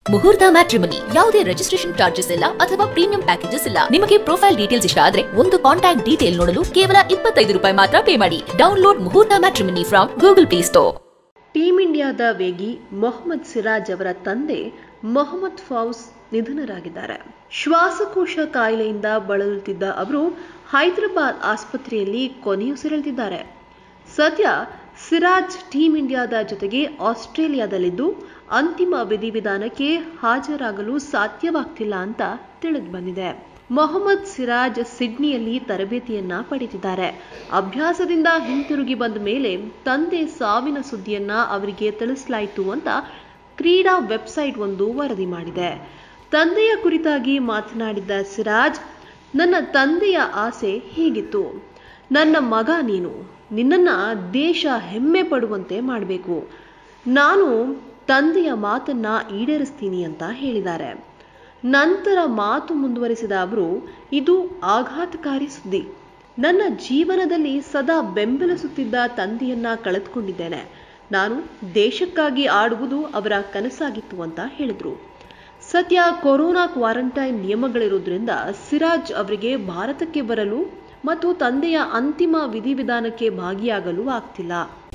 ಮುಹೂರ್ತ ಮ್ಯಾಟ್ರಿಮನಿ ಯಾವುದೇ registration charges ಇಲ್ಲ ಅಥವಾ ಪ್ರೀಮಿಯಂ ಪ್ಯಾಕೇಜಸ್ ಇಲ್ಲ ನಿಮಗೆ ಪ್ರೊಫೈಲ್ ಡೀಟೇಲ್ಸ್ ಇಷ್ಟ ಆದ್ರೆ ಒಂದು ಕಾಂಟ್ಯಾಕ್ಟ್ ಡೀಟೇಲ್ ನೋಡಲು ಕೇವಲ ಇಪ್ಪತ್ತೈದು ರೂಪಾಯಿ ಮಾತ್ರ ಪೇ ಮಾಡಿ download Muhurtha matrimony from Google Play Store team ಇಂಡಿಯಾದ ವೇಗಿ ಮೊಹಮ್ಮದ್ ಸಿರಾಜ್ ಅವರ ತಂದೆ ಮೊಹಮ್ಮದ್ ಫೌಸ್ ನಿಧನರಾಗಿದ್ದಾರೆ ಶ್ವಾಸಕೋಶ ಕಾಯಿಲೆಯಿಂದ ಬಳಲುತ್ತಿದ್ದ ಅವರು ಹೈದರಾಬಾದ್ ಆಸ್ಪತ್ರೆಯಲ್ಲಿ ಕೊನೆಯುಸಿರೆಳೆದಿದ್ದಾರೆ ಸದ್ಯ ಸಿರಾಜ್ ಟೀಂ ಇಂಡಿಯಾದ ಜೊತೆಗೆ ಆಸ್ಟ್ರೇಲಿಯಾದಲ್ಲಿದ್ದು ಅಂತಿಮ ವಿಧಿವಿಧಾನಕ್ಕೆ ಹಾಜರಾಗಲು ಸಾಧ್ಯವಾಗ್ತಿಲ್ಲ ಅಂತ ತಿಳಿದು ಬಂದಿದೆ ಮೊಹಮ್ಮದ್ ಸಿರಾಜ್ ಸಿಡ್ನಿಯಲ್ಲಿ ತರಬೇತಿಯನ್ನ ಪಡೆದಿದ್ದಾರೆ ಅಭ್ಯಾಸದಿಂದ ಹಿಂತಿರುಗಿ ಬಂದ ಮೇಲೆ ತಂದೆ ಸಾವಿನ ಸುದ್ದಿಯನ್ನ ಅವರಿಗೆ ತಿಳಿಸಲಾಯಿತು ಅಂತ ಕ್ರೀಡಾ ವೆಬ್ಸೈಟ್ ಒಂದು ವರದಿ ಮಾಡಿದೆ ತಂದೆಯ ಕುರಿತಾಗಿ ಮಾತನಾಡಿದ್ದ ಸಿರಾಜ್ ನನ್ನ ತಂದೆಯ ಆಸೆ ಹೀಗಿತ್ತು ನನ್ನ ಮಗ ನೀನು ನಿನ್ನನ್ನ ದೇಶ ಹೆಮ್ಮೆ ಪಡುವಂತೆ ಮಾಡಬೇಕು ನಾನು ತಂದೆಯ ಮಾತನ್ನ ಈಡೇರಿಸ್ತೀನಿ ಅಂತ ಹೇಳಿದ್ದಾರೆ ನಂತರ ಮಾತು ಮುಂದುವರಿಸಿದ ಅವರು ಇದು ಆಘಾತಕಾರಿ ಸುದ್ದಿ ನನ್ನ ಜೀವನದಲ್ಲಿ ಸದಾ ಬೆಂಬಲಿಸುತ್ತಿದ್ದ ತಂದೆಯನ್ನ ಕಳೆದುಕೊಂಡಿದ್ದೇನೆ ನಾನು ದೇಶಕ್ಕಾಗಿ ಆಡುವುದು ಅವರ ಕನಸಾಗಿತ್ತು ಅಂತ ಹೇಳಿದ್ರು ಸದ್ಯ ಕೊರೋನಾ ಕ್ವಾರಂಟೈನ್ ನಿಯಮಗಳಿರೋದ್ರಿಂದ ಸಿರಾಜ್ ಅವರಿಗೆ ಭಾರತಕ್ಕೆ ಬರಲು ಮತ್ತು ತಂದೆಯ ಅಂತಿಮ ವಿಧಿವಿಧಾನಕ್ಕೆ ಭಾಗಿಯಾಗಲು ಆಗ್ತಿಲ್ಲ